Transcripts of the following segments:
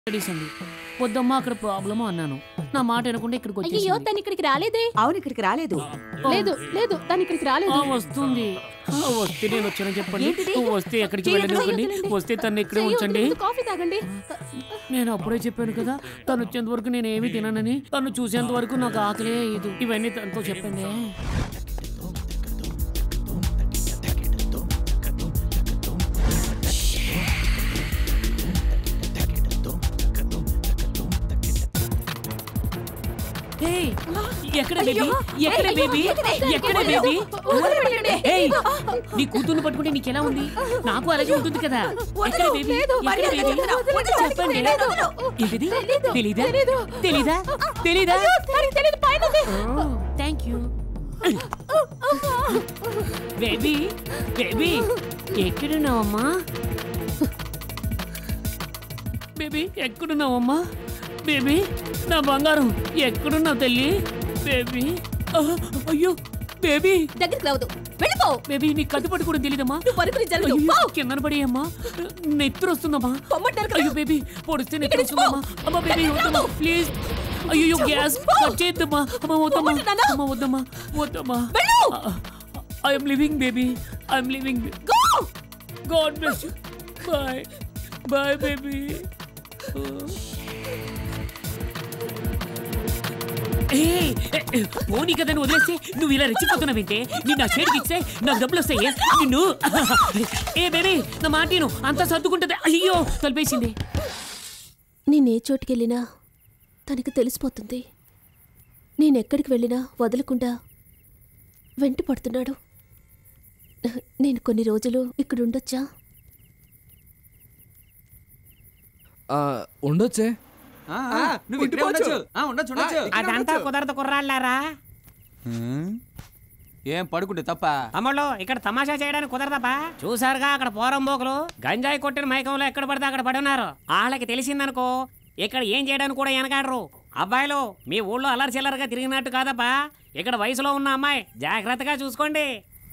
తెలిసింది వద్దమ్మా అక్కడ ప్రాబ్లము అన్నాను నా మాట వినకుండా ఇక్కడికి అయ్యో వచ్చేసింది తను ఇక్కడికి రాలేదే అవును ఇక్కడికి రాలేదు లేదు లేదు తను ఇక్కడికి ఆ, రాలేదు వస్తుంది ఆ, వస్తే నేను వచ్చానని చెప్పండి ఏంటిది? వస్తే ఎక్కడికి చెయ్యి వెళ్ళనివ్వండి వదలండి. వస్తే తను ఇక్కడే చెయ్యి ఉంచండి వదిలేదు, కాఫీ తాగండి నేను అప్పుడే చెప్పాను కదా తను వచ్చేంత వరకు నేను ఏమీ తిననని తను చూసేంత వరకు నాకు ఆకలే ఇది ఇవన్నీ తనతో చెప్పండి ఏయ్, ఎక్కడ బేబీ ఎక్కడ బేబీ ఎక్కడ బేబీ ఏయ్ నీ కూతుర్ని పట్టుకుంటే నీకెలా ఉంది నాకు అలాగే ఉంటుంది కదా ఎక్కడ బేబీ ఎక్కడ బేబీ చెప్పండి ఏంటిది తెలీదా తెలీదా తెలీదా థ్యాంక్ యూ బేబీ బేబీ ఎక్కడున్నావమ్మా బేబీ ఎక్కడున్నావమ్మా బేబీ నా బంగారం ఎక్కడున్నావు తల్లి బేబీ ఆ, అయ్యో బేబీ దగ్గరికి రావద్దు వెళ్ళిపో బేబీ నీ కట్టు పట్టు కూడా తెలీదమ్మా నువ్వు పరుగుని జరుగు అయ్యో, పో. కిందన పడేయమ్మా నెత్తురు వస్తుందమ్మా పొమ్మంటారు కదా. అయ్యో బేబీ పొడిస్తే నెత్తురు ఇక్కడి నుంచి వస్తుందమ్మా అమ్మా బేబీ వద్దమ్మా ప్లీజ్ అయ్యో గ్యాస్ కట్ చేయొద్దమ్మా అమ్మా వద్దమ్మా పొమ్మంటున్నానా? అమ్మా వద్దమ్మా వద్దమ్మా వెళ్ళు. I'm living baby I'm living Go! God bless you bye bye baby పోనీ కదా నువ్వు వదిలేస్తే నువ్వు ఇలా రెచ్చిపోతున్నావంటే నీ నా చేతికి ఇస్తే నాకు డబ్బులు వస్తాయి నిన్ను ఏ బేబీ నా మాటను అంతా సర్దుకుంటుంది అయ్యో తలిపేసింది నేనే చోటుకెళ్ళినా తనకు తెలిసిపోతుంది నేనెక్కడికి వెళ్ళినా వదలకుండా వెంట పడుతున్నాడు నేను కొన్ని రోజులు ఇక్కడ ఉండొచ్చా ఆ, ఉండొచ్చే నువ్వు ఇక్కడే ఉండొచ్చు ఆ, ఉండొచ్చు ఉండొచ్చు అదంతా కుదరదు కుర్రాళ్ళారా ఏం పడుకుంటే తప్ప అమ్మలో ఇక్కడ తమాషా చేయడానికి కుదరదబ్బా చూసారుగా అక్కడ పోరం బోకులు గంజాయి కొట్టిన మైకంలో ఎక్కడ పడితే అక్కడ పడి ఉన్నారు వాళ్ళకి తెలిసిందనుకో ఇక్కడ ఏం చేయడానికి కూడా వెనకాడరు అబ్బాయిలు మీ ఊళ్ళో అల్లరి చిల్లరగా తిరిగినట్టు కాదబ్బా ఇక్కడ వయసులో ఉన్న అమ్మాయి జాగ్రత్తగా చూసుకోండి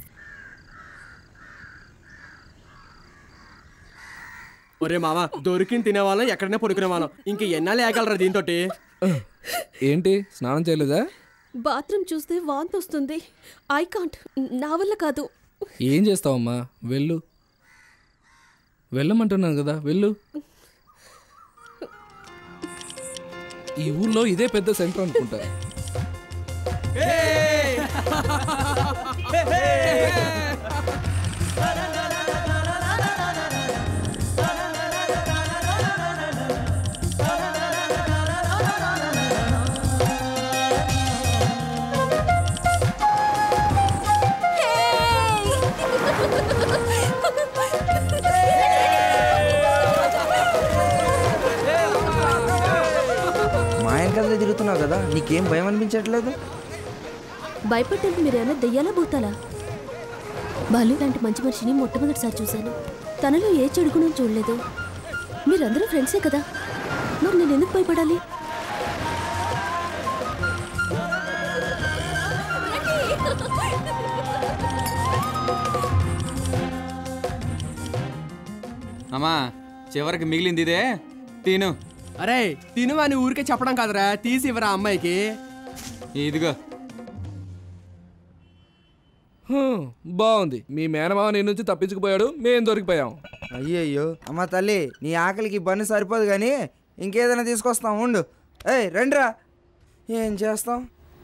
ఒరే మామ దొరికిన తినేవాళ్ళం ఎక్కడైనా పడుకునే వాళ్ళం ఇంక ఎన్నాళ్ళు ఏగలరా దీంతో ఏంటి స్నానం చేయలేదా బాత్రూమ్ చూస్తే వాంతి వస్తుంది ఐ కాంట్ నా వల్ల కాదు ఏం చేస్తావమ్మా వెళ్ళు వెళ్ళమంటున్నాను కదా వెళ్ళు ఈ ఊళ్ళో ఇదే పెద్ద సెంటర్ అనుకుంటా మా వెనకాల తిరుగుతున్నావు కదా నీకేం భయం అనిపించట్లేదు భయపడ్డానికి మీరేమైనా దెయ్యాలా భూతాలా బాలు లాంటి మంచి మనిషిని మొట్టమొదటిసారి చూశాను తనలో ఏ చెడు గుణం చూడలేదు మీరందరూ ఫ్రెండ్సే కదా మరి నేను ఎందుకు భయపడాలి అమ్మా చివరికి మిగిలింది ఇదే తిను అరే తిను అని ఊరికే చెప్పడం కాదురా తీసి ఇవ్వరా అమ్మాయికి ఇదిగో హ్మ్, బాగుంది మీ మేనమావ నీ నుంచి తప్పించుకుపోయాడు మేం దొరికిపోయాం అయ్యయ్యో అమ్మ తల్లి నీ ఆకలికి బన్ను సరిపోదు కానీ ఇంకేదైనా తీసుకొస్తాం ఉండు ఏయ్ రండిరా ఏం చేస్తాం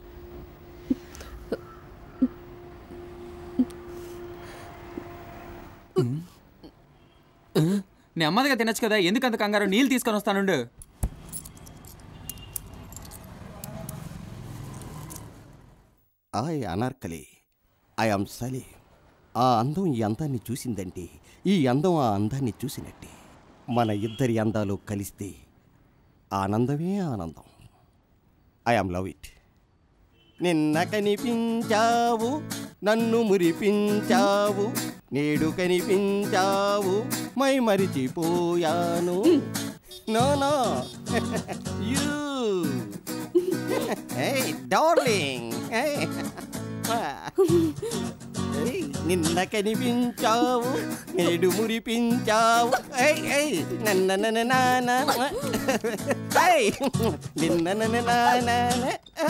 నెమ్మదిగా తినొచ్చు కదా ఎందుకు అంత కంగారు నీళ్ళు తీసుకొని వస్తానుండు ఆయ్ అనార్కలి ఐ ఆమ్ సలీం ఆ అందం ఈ అందాన్ని చూసిందంటే ఈ అందం ఆ అందాన్ని చూసినట్టే మన ఇద్దరి అందాలు కలిస్తే ఆనందమే ఆనందం ఐ ఆమ్ లవ్ ఇట్ నిన్న కనిపించావు నన్ను మురిపించావు నేడు కనిపించావు మై మరిచిపోయాను no no you Hey, darling. Hey. ఏయ్, నిన్న కనిపించావు నేడు మురిపించావు ఏయ్, ఏయ్, నన్న నన్న నాన్న. ఏయ్, నిన్న నన్న నాన్న.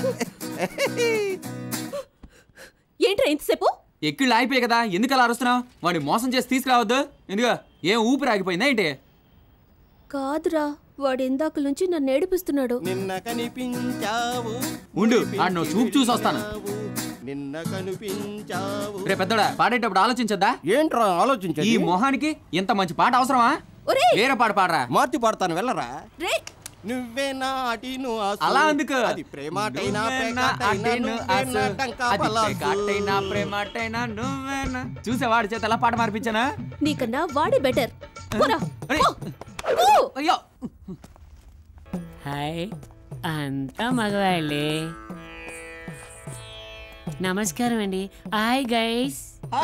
ఏంట్రా ఇంతసేపు ఎక్కిళ్ళు ఆగిపోయాయి కదా ఎందుకు అలా అరుస్తున్నావు వాడిని మోసం చేసి తీసుకురావద్దు ఎందుకు ఏం ఊపిరి ఆగిపోయిందా ఏంటి కాదురా వాడు ఇందాక నుంచి నన్ను ఏడిపిస్తున్నాడు నిన్న కనిపించావు ఉండు ఆడు నువ్వు చూపు చూసి వస్తాను నిన్న కనిపించావు రే పెద్దోడా పాడేటప్పుడు ఆలోచించద్దా ఏంట్రా ఈ ఆలోచించండి మొహానికి ఇంత మంచి పాట అవసరమా ఒరేయ్! వేరే పాట పాడరా మార్చి పాడతాను వెళ్ళరా రే నువ్వే నా అటిను ఆసు. అలా ఎందుకు అది ప్రేమాటైనా నువ్వే నా పేకాటైనా, అటైను నువ్వే ఆసు. నా టంకా అది పలాసు. పేకాటైనా, ప్రేమాటైనా, నువ్వేనా చూసే వాడి చేత ఎలా పాట మార్పించానా నీకన్నా వాడే బెటర్ పోరా అరే. పో. పో. అయ్యో హాయ్ అంతా మగవాళ్ళే నమస్కారం అండి హాయ్ గైస్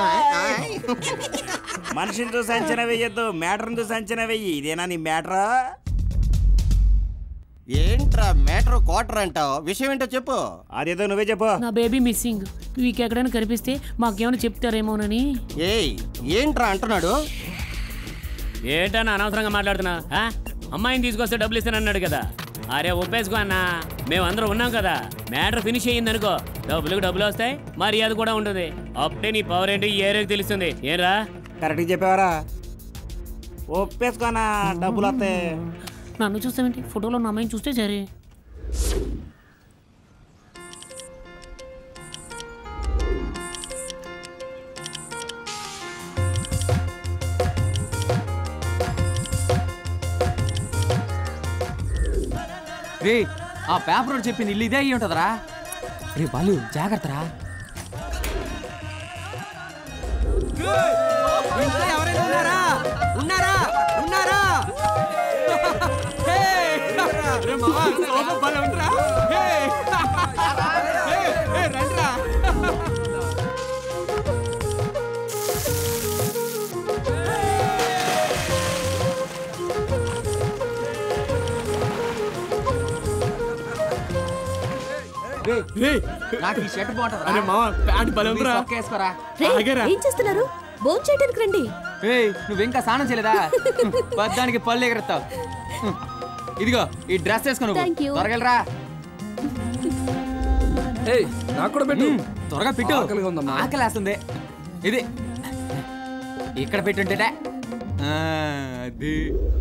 మనిషిని చూసి అంచనా వేయొద్దు మ్యాటర్ని చూసి అంచనా వెయ్యి ఇదేనా నీ మ్యాటరా ఏంట్రా మేటర్ క్వార్టర్ అంటావు విషయం ఏంటో చెప్పు అదేదో నువ్వే చెప్పు నా బేబీ మిస్సింగ్ మీకు ఎక్కడైనా కనిపిస్తే మాకేమైనా చెప్తారేమోనని ఏయ్ ఏంట్రా అంటున్నాడు ఏంటన్నా అనవసరంగా మాట్లాడుతున్నా ఆ? అమ్మాయిని తీసుకొస్తే డబ్బులు ఇస్తానన్నాడు కదా అరే ఒప్పేసుకో అన్న మేమందరం ఉన్నాం కదా మ్యాటర్ ఫినిష్ అయ్యింది అనుకో డబ్బులకు డబ్బులు వస్తాయి మర్యాద కూడా ఉంటుంది అప్పుడే నీ పవర్ ఏంటి ఈ ఏరియాకి తెలుస్తుంది ఏరా కరెక్ట్గా చెప్పావరా ఒప్పేసుకోనా డబ్బులు వస్తాయి నన్ను చూస్తావేంటి ఫోటోలో నా అమ్మాయిని చూస్తే సరే రే ఆ పేపర్ వాడు చెప్పింది ఇల్లు ఇదే అయ్యి ఉంటుందిరా రే బాలు జాగ్రత్త రా ఇంట్లో ఎవరైనా ఉన్నారా ఉన్నారా ఉన్నారా హే! రే మావా, లోపల భలే ఉందిరా. హే! హే, హే, రండిరా. రే, నాకు ఈ షర్ట్ అరే బాగుంటుంది మావా ప్యాంట్ భలే ఉందిరా వేసుకోరా రే ఆగరా. ఏం చేస్తున్నారు భోజనం చేయడానికి రండి ఏయ్ నువ్వు ఇంకా స్నానం చేయలేదా పద్దానికి పళ్ళు ఎగరెత్తావు ఇదిగో ఈ డ్రెస్ వేసుకో Thank you. నువ్వు త్వరగా వెళ్ళరా. ఏయ్ నాకు కూడా పెట్టు త్వరగా పెట్టు ఆకలిగా ఉందమ్మా. ఆకలేస్తుంది ఇది ఇక్కడ పెట్టుంటేటే ఆ, అది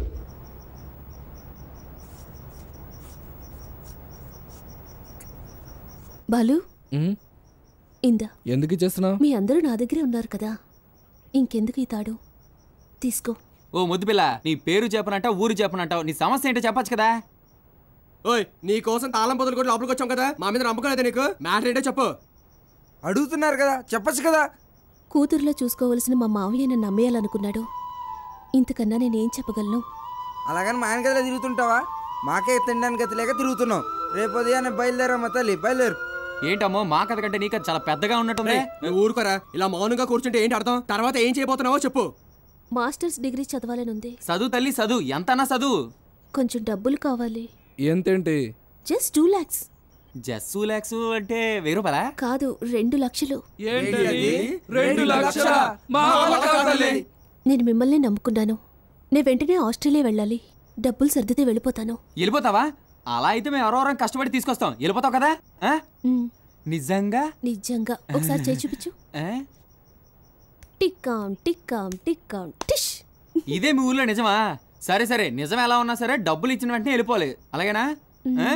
బాలు ఉమ్, ఇందా ఎందుకు ఇచ్చేస్తున్నావు మీ అందరూ నా దగ్గరే ఉన్నారు కదా ఇంకెందుకు ఈ తాడు తీసుకో ఓ ముద్దు పిల్ల నీ పేరు చెప్పనంటావు ఊరు చెప్పనంటావు నీ సమస్య ఏంటో చెప్పొచ్చు కదా ఓయ్ నీ కోసం తాళం పొదలు కూడా లోపలికి వచ్చాం కదా మా మీద నమ్మకం లేదా నీకు మ్యాటర్ ఏంటో చెప్పు అడుగుతున్నారు కదా చెప్పచ్చు కదా కూతురులో చూసుకోవలసిన మా మావయ్య నన్ను నమ్మేయాలనుకున్నాడు ఇంతకన్నా నేనేం చెప్పగలను అలాగని మా ఆయన గదిలో తిరుగుతుంటావా మాకే తినడానికి గతి లేక తిరుగుతున్నాం రేపు ఉదయాన్నే బయలుదేరమ్మా తల్లి బయలుదేరు ఏంటమ్మో మా కథ కంటే నీ కథ చాలా పెద్దగా ఉన్నట్టుంది ఏయ్, నువ్వు ఊరుకోరా ఇలా మౌనంగా కూర్చుంటే ఏంటి అర్థం తర్వాత ఏం చేయబోతున్నావో చెప్పు మాస్టర్స్ డిగ్రీ చదవాలనుంది చదువు తల్లి చదువు ఎంతన్నా చదువు కొంచెం డబ్బులు కావాలి ఎంతేంటి just two lakhs just lakhs అంటే వెయ్యి రూపాయలా కాదు రెండు లక్షలు ఏంటది రెండు లక్షల మా వల్ల కాదు తల్లి. నేను మిమ్మల్ని నమ్ముకున్నాను నేను వెంటనే ఆస్ట్రేలియా వెళ్ళాలి డబ్బులు సర్దితే వెళ్ళిపోతాను వెళ్ళిపోతావా అలా అయితే మేము ఎవరెవరం కష్టపడి తీసుకొస్తాం వెళ్ళిపోతావు కదా ఆ? మ్, నిజంగా నిజంగా ఒకసారి చేయి చూపించు ఆ? టిక్కాం టిక్కాం టిక్కాం టిష్ ఇదే మీ ఊళ్ళో నిజమా సరే సరే నిజం ఎలా ఉన్నా సరే డబ్బులు ఇచ్చిన వెంటనే వెళ్ళిపోవాలి అలాగేనా ఆ?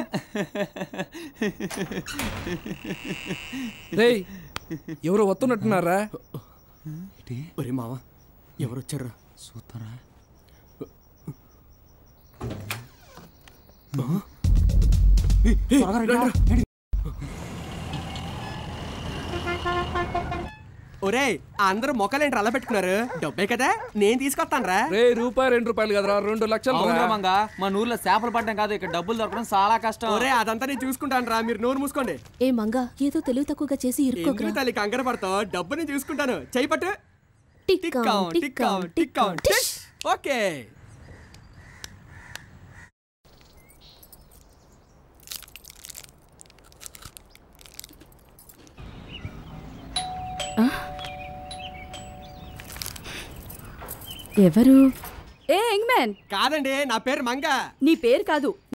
రేయ్ ఎవరు వస్తున్నట్టున్నారా ఒరే మావా ఎవరు వచ్చారు చూస్తారా ఒరే అందరూ మొక్కలేంటి అలా పెట్టుకున్నారు డబ్బే కదా నేను తీసుకొస్తాను రా రే రూపాయి రెండు రూపాయలు కదరా రెండు లక్షలు అవునరా రా. మంగ మా ఊర్లో చేపలు పడడం కాదు ఇక్కడ డబ్బులు దొరకడం చాలా కష్టం ఒరే అదంతా నేను చూసుకుంటాను రా మీరు నోరు మూసుకోండి ఏ మంగా ఏదో తెలివి తక్కువగా చేసి ఎందుకు ఇరుక్కోకరా తల్లి కంగారు పడతావు డబ్బు నేను చూసుకుంటాను చేయి పట్టు టిక్కాం టిక్కాం టిక్కాం టిష్ ఓకే ఎవరు ఏ యంగ్ మ్యాన్ కాదండి నా పేరు మంగ నీ పేరు కాదు